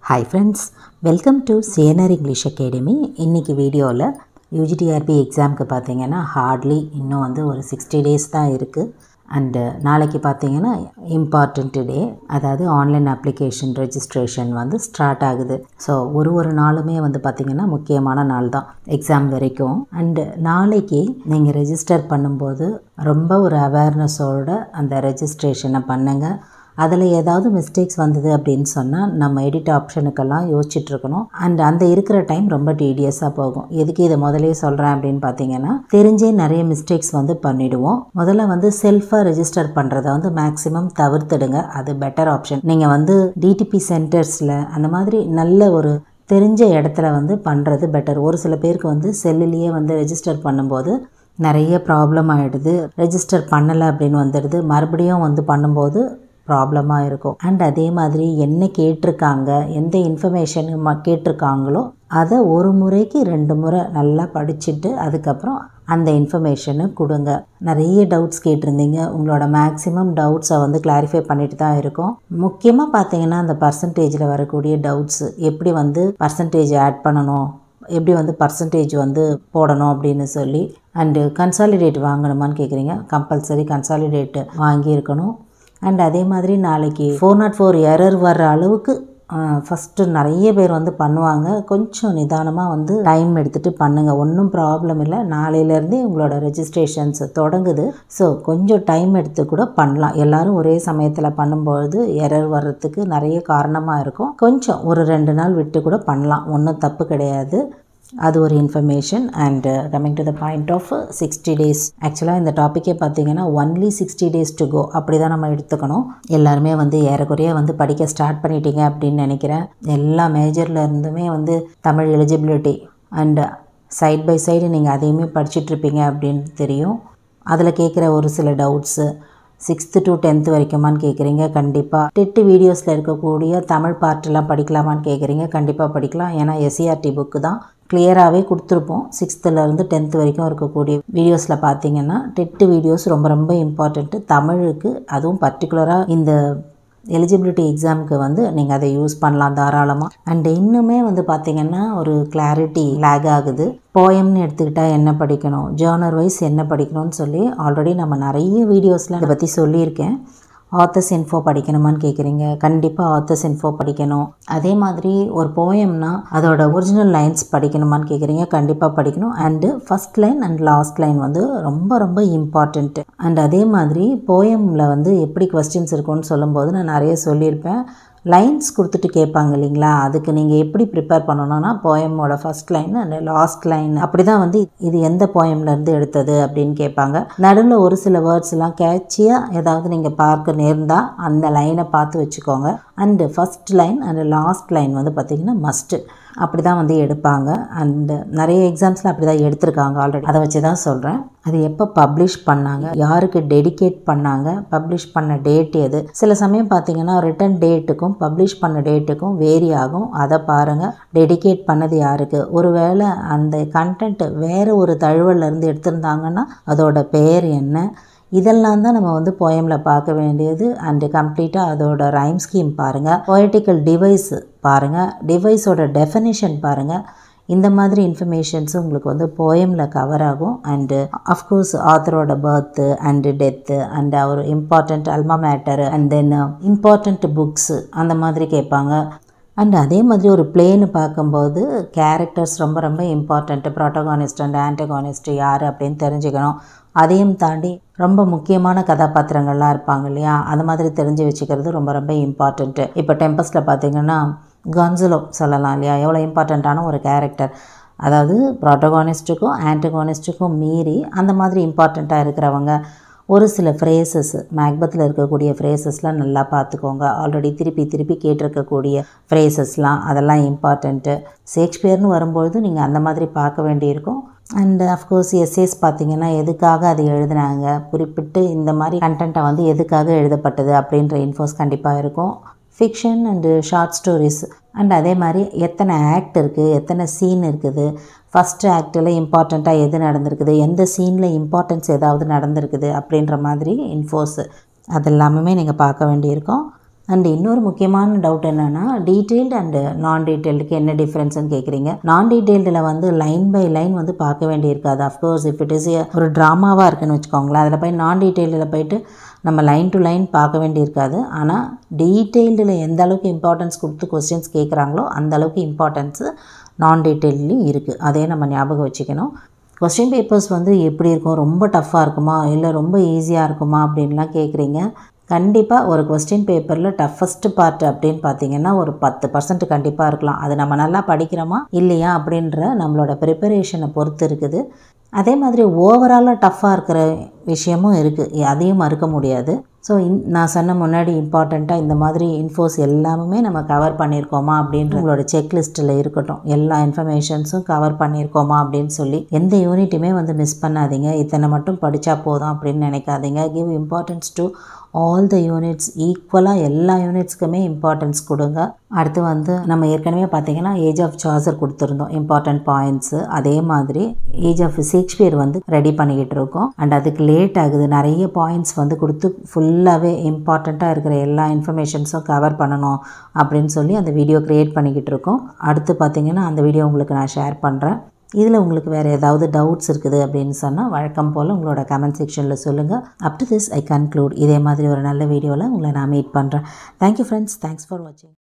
hi friends welcome to CNR English academy இன்றைக்கி வீடியோவில் UGTRB எக்ஸாமுக்கு பார்த்தீங்கன்னா ஹார்ட்லி இன்னும் வந்து ஒரு சிக்ஸ்டி டேஸ் தான் இருக்குது அண்டு நாளைக்கு பார்த்தீங்கன்னா இம்பார்ட்டண்ட் டே அதாவது ஆன்லைன் அப்ளிகேஷன் ரெஜிஸ்ட்ரேஷன் வந்து ஸ்டார்ட் ஆகுது ஸோ ஒரு ஒரு நாளுமே வந்து பார்த்திங்கன்னா முக்கியமான நாள் தான் எக்ஸாம் வரைக்கும் அண்டு நாளைக்கு நீங்கள் ரெஜிஸ்டர் பண்ணும்போது ரொம்ப ஒரு அவேர்னஸோட அந்த ரெஜிஸ்ட்ரேஷனை பண்ணுங்கள் அதில் ஏதாவது மிஸ்டேக்ஸ் வந்தது அப்படின்னு சொன்னால் நம்ம எடிட் ஆப்ஷனுக்கெல்லாம் யோசிச்சுட்டு இருக்கணும் அண்ட் அந்த இருக்கிற டைம் ரொம்ப டீடியஸாக போகும் எதுக்கு இதை முதலே சொல்கிறேன் அப்படின்னு பார்த்தீங்கன்னா தெரிஞ்சே நிறைய மிஸ்டேக்ஸ் வந்து பண்ணிடுவோம் முதல்ல வந்து செல்ஃபாக ரெஜிஸ்டர் பண்ணுறதை வந்து மேக்ஸிமம் தவிர்த்துடுங்க அது பெட்டர் ஆப்ஷன் நீங்கள் வந்து டிடிபி சென்டர்ஸில் அந்த மாதிரி நல்ல ஒரு தெரிஞ்ச இடத்துல வந்து பண்ணுறது பெட்டர் ஒரு சில பேருக்கு வந்து செல்லுலேயே வந்து ரெஜிஸ்டர் பண்ணும்போது நிறைய ப்ராப்ளம் ஆகிடுது ரெஜிஸ்டர் பண்ணலை அப்படின்னு வந்துடுது மறுபடியும் வந்து பண்ணும்போது ப்ராப்ளமாக இருக்கும் அண்ட் அதே மாதிரி என்ன கேட்டிருக்காங்க எந்த இன்ஃபர்மேஷன் கேட்டிருக்காங்களோ அதை ஒரு முறைக்கு ரெண்டு முறை நல்லா படிச்சுட்டு அதுக்கப்புறம் அந்த இன்ஃபர்மேஷனை கொடுங்க நிறைய டவுட்ஸ் கேட்டிருந்தீங்க உங்களோட மேக்ஸிமம் டவுட்ஸை வந்து கிளாரிஃபை பண்ணிட்டு தான் இருக்கோம் முக்கியமாக பார்த்தீங்கன்னா அந்த பர்சன்டேஜில் வரக்கூடிய டவுட்ஸ் எப்படி வந்து பர்சன்டேஜ் ஆட் பண்ணணும் எப்படி வந்து பர்சன்டேஜ் வந்து போடணும் அப்படின்னு சொல்லி அண்டு கன்சாலிடேட் வாங்கணுமான்னு கேட்குறீங்க கம்பல்சரி கன்சாலிடேட் வாங்கியிருக்கணும் அண்ட் அதே மாதிரி நாளைக்கு ஃபோர் நாட் ஃபோர் எரர் வர்ற அளவுக்கு ஃபஸ்ட்டு நிறைய பேர் வந்து பண்ணுவாங்க கொஞ்சம் நிதானமாக வந்து டைம் எடுத்துகிட்டு பண்ணுங்கள் ஒன்றும் ப்ராப்ளம் இல்லை நாளையிலேருந்தே உங்களோட ரெஜிஸ்ட்ரேஷன்ஸ் தொடங்குது ஸோ கொஞ்சம் டைம் எடுத்து கூட பண்ணலாம் எல்லோரும் ஒரே சமயத்தில் பண்ணும்பொழுது எரர் வர்றதுக்கு நிறைய காரணமாக இருக்கும் கொஞ்சம் ஒரு ரெண்டு நாள் விட்டு கூட பண்ணலாம் ஒன்றும் தப்பு கிடையாது அது ஒரு information and coming to the point of sixty days ஆக்சுவலாக இந்த டாப்பிக்கே பார்த்தீங்கன்னா only sixty days to go அப்படி தான் நம்ம எடுத்துக்கணும் எல்லாருமே வந்து ஏறக்குறைய வந்து படிக்க ஸ்டார்ட் பண்ணிட்டீங்க அப்படின்னு நினைக்கிறேன் எல்லா மேஜரில் இருந்துமே வந்து Tamil eligibility and side by side நீங்கள் அதையுமே படிச்சுட்ருப்பீங்க அப்படின்னு தெரியும் அதில் கேட்குற ஒரு சில டவுட்ஸு சிக்ஸ்த்து டு டென்த்து வரைக்குமான்னு கேட்குறீங்க கண்டிப்பாக டெட்டு வீடியோஸில் இருக்கக்கூடிய தமிழ் பார்ட்டெல்லாம் படிக்கலாமான்னு கேட்குறீங்க கண்டிப்பாக படிக்கலாம் ஏன்னா எஸ்சிஆர்டி புக்கு தான் கிளியராகவே கொடுத்துருப்போம் சிக்ஸ்த்துலேருந்து டென்த்து வரைக்கும் இருக்கக்கூடிய வீடியோஸில் பார்த்தீங்கன்னா டெட்டு வீடியோஸ் ரொம்ப ரொம்ப இம்பார்ட்டண்ட்டு தமிழுக்கு அதுவும் பர்டிகுலராக இந்த எலிஜிபிலிட்டி எக்ஸாமுக்கு வந்து நீங்கள் அதை யூஸ் பண்ணலாம் தாராளமாக அண்ட் இன்னுமே வந்து பார்த்திங்கன்னா ஒரு கிளாரிட்டி லேக் ஆகுது போயம்னு எடுத்துக்கிட்டால் என்ன படிக்கணும் ஜேர்னர் வைஸ் என்ன படிக்கணும்னு சொல்லி ஆல்ரெடி நம்ம நிறைய வீடியோஸில் அதை பற்றி சொல்லியிருக்கேன் ஆத்தர்ஸ் இன்ஃபோ படிக்கணுமான்னு கேட்குறீங்க கண்டிப்பாக ஆத்தர்ஸ் இன்ஃபோ படிக்கணும் அதே மாதிரி ஒரு போயம்னா அதோட ஒரிஜினல் லைன்ஸ் படிக்கணுமான்னு கேட்குறீங்க கண்டிப்பாக படிக்கணும் and first line and last line வந்து ரொம்ப ரொம்ப இம்பார்ட்டண்ட்டு அண்ட் அதே மாதிரி போயமில் வந்து எப்படி கொஸ்டின்ஸ் இருக்கும்னு சொல்லும்போது நான் நிறைய சொல்லியிருப்பேன் லைன்ஸ் கொடுத்துட்டு கேட்பாங்க இல்லைங்களா அதுக்கு நீங்கள் எப்படி ப்ரிப்பேர் பண்ணணும்னா போயமோட first line and last line அப்படி தான் வந்து இது எந்த போயம்லேருந்து எடுத்தது அப்படின்னு கேட்பாங்க நடுவில் ஒரு சில வேர்ட்ஸ்லாம் கேட்சியாக ஏதாவது நீங்கள் பார்க்க நேர்ந்தால் அந்த லைனை பார்த்து வச்சுக்கோங்க and first line and last line வந்து பார்த்திங்கன்னா மஸ்ட்டு அப்படி தான் வந்து எடுப்பாங்க அண்டு நிறைய எக்ஸாம்ஸில் அப்படி தான் எடுத்திருக்காங்க ஆல்ரெடி அதை வச்சு தான் சொல்கிறேன் அது எப்போ பப்ளிஷ் பண்ணாங்க யாருக்கு டெடிகேட் பண்ணாங்க பப்ளிஷ் பண்ண டேட் எது சில சமயம் பார்த்தீங்கன்னா ரிட்டன் டேட்டுக்கும் பப்ளிஷ் பண்ண டேட்டுக்கும் வேரி ஆகும் அதை பாருங்கள் டெடிகேட் பண்ணது யாருக்கு ஒருவேளை அந்த கண்டென்ட் வேறு ஒரு தழுவல்லேருந்து எடுத்திருந்தாங்கன்னா அதோட பெயர் என்ன இதெல்லாம் தான் நம்ம வந்து போயமில் பார்க்க வேண்டியது அண்டு கம்ப்ளீட்டாக அதோட ரைம் ஸ்கீம் பாருங்கள் பொயட்டிக்கல் டிவைஸ் பாருங்கள் டிவைஸோட டெஃபினிஷன் பாருங்கள் இந்த மாதிரி இன்ஃபர்மேஷன்ஸ் உங்களுக்கு வந்து போயமில் கவர் ஆகும் அண்டு அஃப்கோர்ஸ் ஆத்தரோட பர்த்து அண்டு டெத்து அண்ட் அவர் important alma mater and then important books அந்த மாதிரி கேட்பாங்க அண்ட் அதே மாதிரி ஒரு பிளேன்னு பார்க்கும்போது கேரக்டர்ஸ் ரொம்ப ரொம்ப இம்பார்ட்டண்ட்டு ப்ரோட்டகானிஸ்ட் அண்ட் ஆன்டகானிஸ்ட் யார் அப்படின்னு தெரிஞ்சுக்கணும் அதையும் தாண்டி ரொம்ப முக்கியமான கதாபாத்திரங்கள்லாம் இருப்பாங்க இல்லையா அந்த மாதிரி தெரிஞ்சு வச்சுக்கிறது ரொம்ப ரொம்ப இம்பார்ட்டண்ட்டு இப்போ டெம்பஸில் பார்த்திங்கன்னா கன்சலோ சொல்லலாம் இல்லையா எவ்வளோ இம்பார்ட்டண்ட்டான ஒரு கேரக்டர் அதாவது ப்ரோட்டகானிஸ்ட்டுக்கும் ஆன்டகானிஸ்ட்டுக்கும் மீறி அந்த மாதிரி இம்பார்ட்டண்ட்டாக இருக்கிறவங்க ஒரு சில ஃப்ரேசஸ் மேக்பத்தில் இருக்கக்கூடிய ஃப்ரேசஸ்லாம் நல்லா பார்த்துக்கோங்க ஆல்ரெடி திருப்பி திருப்பி கேட்டிருக்கக்கூடிய ஃப்ரேசஸ்லாம் அதெல்லாம் இம்பார்ட்டண்ட்டு ஷேக்ஸ்பியர்னு வரும்பொழுது நீங்கள் அந்த மாதிரி பார்க்க வேண்டியிருக்கும் அண்ட் அஃப்கோர்ஸ் எஸ்ஏஸ் பார்த்தீங்கன்னா எதுக்காக அது எழுதுனாங்க குறிப்பிட்டு இந்த மாதிரி கண்டென்ட்டை வந்து எதுக்காக எழுதப்பட்டது அப்படின்ற இன்ஃபோஸ் கண்டிப்பாக இருக்கும் fiction and short stories and அதே மாதிரி எத்தனை ஆக்ட் இருக்குது எத்தனை சீன் இருக்குது ஃபஸ்ட்டு ஆக்டில் இம்பார்ட்டண்ட்டாக எது நடந்திருக்குது எந்த சீனில் இம்பார்ட்டன்ஸ் ஏதாவது நடந்திருக்குது அப்படின்ற மாதிரி இன்ஃபோஸ் அது எல்லாமே நீங்கள் பார்க்க வேண்டியிருக்கும் அண்ட் இன்னொரு முக்கியமான டவுட் என்னென்னா டீட்டெயில்டு அண்டு நான் டீட்டெயில்டுக்கு என்ன டிஃப்ரென்ஸ்னு கேட்குறீங்க நான் டீட்டெயில்டில் வந்து லைன் பை லைன் வந்து பார்க்க வேண்டியிருக்காது அஃப்கோர்ஸ் இஃப் இட் இஸ் ஒரு ட்ராமாவாக இருக்குன்னு வச்சுக்கோங்களேன் அதில் போய் நான் டீட்டெயில்டில் போயிட்டு நம்ம லைன் டு லைன் பார்க்க வேண்டியிருக்காது ஆனால் டீட்டெயில்டில் எந்த அளவுக்கு இம்பார்ட்டன்ஸ் கொடுத்து கொஸ்டின்ஸ் கேட்குறாங்களோ அந்த அளவுக்கு இம்பார்ட்டன்ஸு நான் டீட்டெயில்லையும் இருக்குது அதே நம்ம ஞாபகம் வச்சுக்கணும் கொஸ்டின் பேப்பர்ஸ் வந்து எப்படி இருக்கும் ரொம்ப டஃப்பாக இருக்குமா இல்லை ரொம்ப ஈஸியாக இருக்குமா அப்படின்லாம் கேட்குறீங்க கண்டிப்பாக ஒரு கொஸ்டின் பேப்பரில் டஃபஸ்ட்டு பார்ட் அப்படின்னு பார்த்தீங்கன்னா ஒரு பத்து பர்சன்ட் கண்டிப்பாக இருக்கலாம் அது நம்ம நல்லா படிக்கிறோமா இல்லையா அப்படின்ற நம்மளோட ப்ரிப்பரேஷனை பொறுத்து இருக்குது அதே மாதிரி ஓவராலாக டஃப்பாக இருக்கிற விஷயமும் இருக்குது அதையும் மறுக்க முடியாது ஸோ இன் நான் சொன்ன முன்னாடி இம்பார்ட்டண்ட்டாக இந்த மாதிரி இன்ஃபோஸ் எல்லாமே நம்ம கவர் பண்ணியிருக்கோமா அப்படின்ற உங்களோட செக்லிஸ்ட்டில் இருக்கட்டும் எல்லா இன்ஃபர்மேஷன்ஸும் கவர் பண்ணியிருக்கோமா அப்படின்னு சொல்லி எந்த யூனிட்டுமே வந்து மிஸ் பண்ணாதீங்க இத்தனை மட்டும் படித்தா போதும் அப்படின்னு நினைக்காதீங்க give importance to all the units ஈக்குவலாக எல்லா யூனிட்ஸ்க்குமே இம்பார்ட்டன்ஸ் கொடுங்க அடுத்து வந்து நம்ம ஏற்கனவே பார்த்தீங்கன்னா ஏஜ் ஆஃப் சார்ஜர் கொடுத்துருந்தோம் இம்பார்ட்டன்ட் பாயிண்ட்ஸு அதே மாதிரி ஏஜ் ஆஃப் ஷேக்ஸ்பியர் வந்து ரெடி பண்ணிக்கிட்டு இருக்கோம் அண்ட் அதுக்கு லேட் ஆகுது நிறைய பாயிண்ட்ஸ் வந்து கொடுத்து ஃபுல்லாகவே இம்பார்ட்டண்ட்டாக இருக்கிற எல்லா இன்ஃபர்மேஷன்ஸும் கவர் பண்ணணும் அப்படின்னு சொல்லி அந்த வீடியோ க்ரியேட் பண்ணிக்கிட்டு இருக்கோம் அடுத்து பார்த்தீங்கன்னா அந்த வீடியோ உங்களுக்கு நான் ஷேர் பண்ணுறேன் இதில் உங்களுக்கு வேறு ஏதாவது டவுட்ஸ் இருக்குது அப்படின்னு சொன்னால் வழக்கம் போல் உங்களோட கமெண்ட் செக்ஷனில் சொல்லுங்கள் up to this I conclude இதே மாதிரி ஒரு நல்ல வீடியோவில் உங்களை நான் மீட் பண்ணுறேன் தேங்க்யூ ஃப்ரெண்ட்ஸ் தேங்க்ஸ் ஃபார் வாட்சிங்